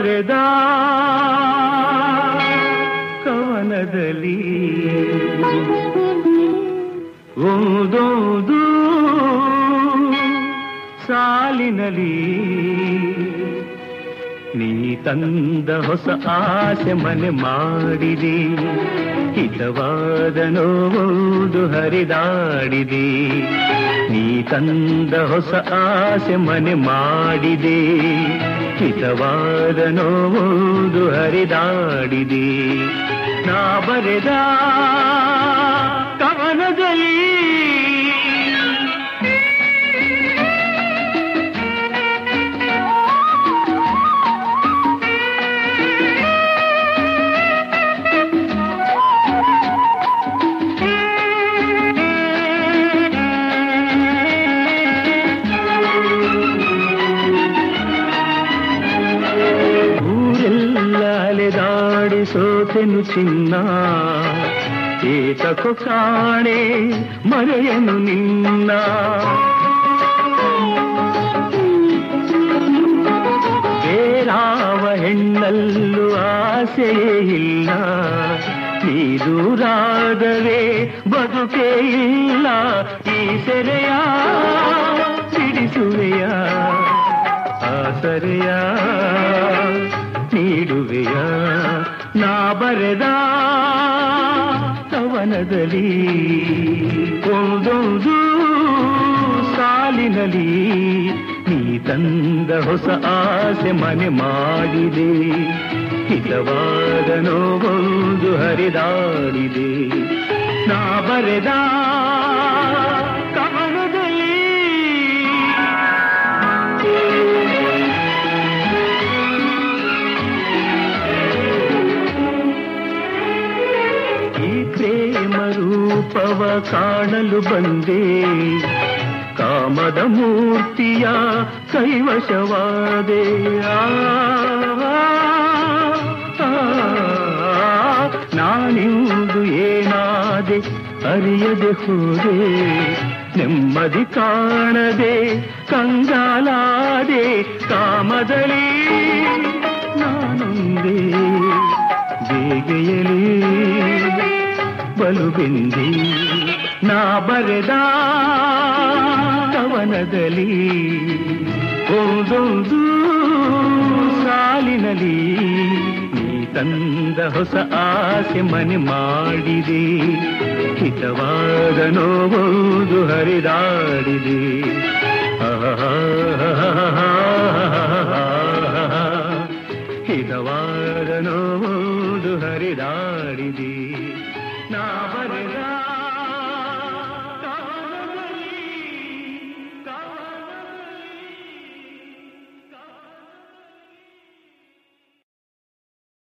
ಬರೆದ ಕವನದಲ್ಲಿ ಓದೋದು ಸಾಲಿನಲ್ಲಿ ನೀ ತಂದ ಹೊಸ ಆಸೆ ಮನೆ ಮಾಡಿದೆ ಹಿತವಾದ ನೋವುದು ಹರಿದಾಡಿದೆ ನೀ ತಂದ ಹೊಸ ಆಸೆ ಮನೆ ಮಾಡಿದೆ ಹಿತವಾದ ನೋವುದು ಹರಿದಾಡಿದೆ ನಾ ಬರೆದ ಕವನದಲ್ಲಿ ಊರೆಲ್ಲ ಅಲೆದಾಡಿ ಸೋತೆನು ಚಿನ್ನ ಏತಕೋ ಕಾಣೆ ಮರೆಯನು ನಿನ್ನ ಬೇರಾವ ಹೆಣ್ಣಲ್ಲೂ ಆಸೆಯೇ ಇಲ್ಲ ನೀ ದೂರಾದರೆ ಬದುಕೇ ಇಲ್ಲ ಈ ಸೆರೆಯ ಬಿಡಿಸುವೆಯ ಆಸರೆಯ ನೀಡುವೆಯ ನಾ ಬರೆದ ಕವನದಲ್ಲಿ ಒಂದೊಂದು ಸಾಲಿನಲ್ಲಿ ನೀ ತಂದ ಹೊಸ ಆಸೆ ಮನೆ ಮಾಡಿದೆ ಹಿತವಾದ ನೋವೊಂದು ಹರಿದಾಡಿದೆ ನಾ ಬರೆದ ಕವನದಲ್ಲಿ ಈ ಪ್ರೇಮ ರೂಪವ ಕಾಣಲು ಬಂದೆ ಕಾಮದ ಮೂರ್ತಿಯ ಕೈವಶವಾದೆ ಆ, ಆ, ನಾನಿಂದು ಏನಾದೆ ಅರಿಯದೆ ಹೋದೆ ನೆಮ್ಮದಿ ಕಾಣದೆ ಕಂಗಾಲಾದೆ ಕಾಮದಲ್ಲಿ ನಾನೊಂದೇ ಬೇಗೆಯಲಿ ಬಲು ಬೆಂದಿ ನಾ ಬರೆದ ಕವನದಲ್ಲಿ ಓದೊಂದು ಸಾಲಿನಲ್ಲಿ ನೀ ತಂದ ಹೊಸ ಆಸೆ ಮನೆ ಮಾಡಿದೆ ಹಿತವಾದ ನೋವುದು ಹರಿದಾಡಿದೆ ಆಹಾ